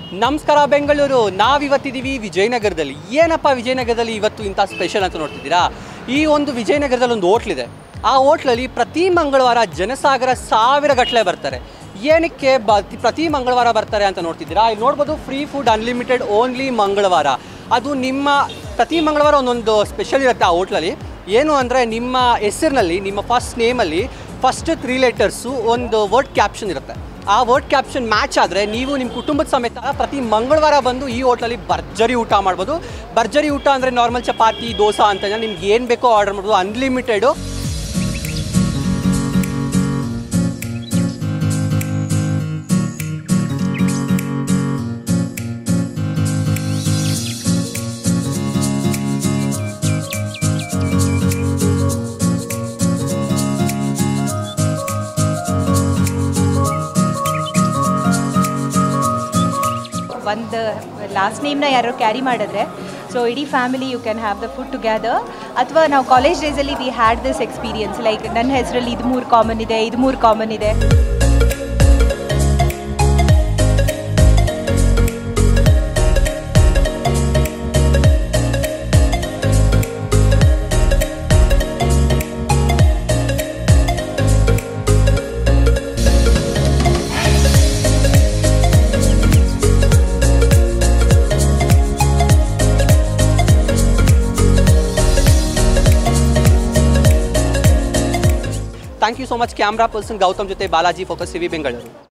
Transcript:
ನಮಸ್ಕಾರ ಬೆಂಗಳೂರು ನಾವಿವತ್ತಿದ್ದೀವಿ ವಿಜಯನಗರದಲ್ಲಿ ಏನಪ್ಪ ವಿಜಯನಗರದಲ್ಲಿ ಇವತ್ತು ಇಂಥ ಸ್ಪೆಷಲ್ ಅಂತ ನೋಡ್ತಿದ್ದೀರಾ ಈ ಒಂದು ವಿಜಯನಗರದಲ್ಲಿ ಒಂದು ಹೋಟ್ಲಿದೆ ಆ ಹೋಟ್ಲಲ್ಲಿ ಪ್ರತಿ ಮಂಗಳವಾರ ಜನಸಾಗರ ಸಾವಿರ ಗಟ್ಟಲೆ ಬರ್ತಾರೆ ಏನಕ್ಕೆ ಬ ಪ್ರತಿ ಮಂಗಳವಾರ ಬರ್ತಾರೆ ಅಂತ ನೋಡ್ತಿದ್ದೀರಾ ಇಲ್ಲಿ ನೋಡ್ಬೋದು ಫ್ರೀ ಫುಡ್ ಅನ್ಲಿಮಿಟೆಡ್ ಓನ್ಲಿ ಮಂಗಳವಾರ ಅದು ನಿಮ್ಮ ಪ್ರತಿ ಮಂಗಳವಾರ ಒಂದೊಂದು ಸ್ಪೆಷಲ್ ಇರುತ್ತೆ ಆ ಹೋಟ್ಲಲ್ಲಿ ಏನು ಅಂದರೆ ನಿಮ್ಮ ಹೆಸರಿನಲ್ಲಿ ನಿಮ್ಮ ಫಸ್ಟ್ ನೇಮಲ್ಲಿ ಫಸ್ಟ್ ತ್ರೀ ಲೆಟರ್ಸು ಒಂದು ವರ್ಡ್ ಕ್ಯಾಪ್ಷನ್ ಇರುತ್ತೆ ಆ ವರ್ಡ್ ಕ್ಯಾಪ್ಷನ್ ಮ್ಯಾಚ್ ಆದರೆ ನೀವು ನಿಮ್ಮ ಕುಟುಂಬದ ಸಮೇತ ಪ್ರತಿ ಮಂಗಳವಾರ ಬಂದು ಈ ಹೋಟ್ಲಲ್ಲಿ ಭರ್ಜರಿ ಊಟ ಮಾಡ್ಬೋದು ಭರ್ಜರಿ ಊಟ ಅಂದರೆ ನಾರ್ಮಲ್ ಚಪಾತಿ ದೋಸೆ ಅಂತ ನಿಮ್ಗೆ ಏನು ಬೇಕೋ ಆರ್ಡರ್ ಮಾಡ್ಬೋದು ಅನ್ಲಿಮಿಟೆಡು ಒಂದು ಲಾಸ್ಟ್ ನೇಮ್ನ ಯಾರು ಕ್ಯಾರಿ ಮಾಡಿದ್ರೆ ಸೊ ಇಡೀ family you can have the food together ಅಥವಾ ನಾವು ಕಾಲೇಜ್ ಡೇಸಲ್ಲಿ we had this experience like ನನ್ನ ಹೆಸರಲ್ಲಿ ಇದು ಮೂರು ಕಾಮನ್ ಇದೆ ಇದು ಮೂರು ಕಾಮನ್ ಇದೆ thank you so much camera person Gautam ಜೊತೆ ಬಾಲಾಜಿ ಫೋಕಸ್ ಟಿವಿ ಬೆಂಗಳೂರು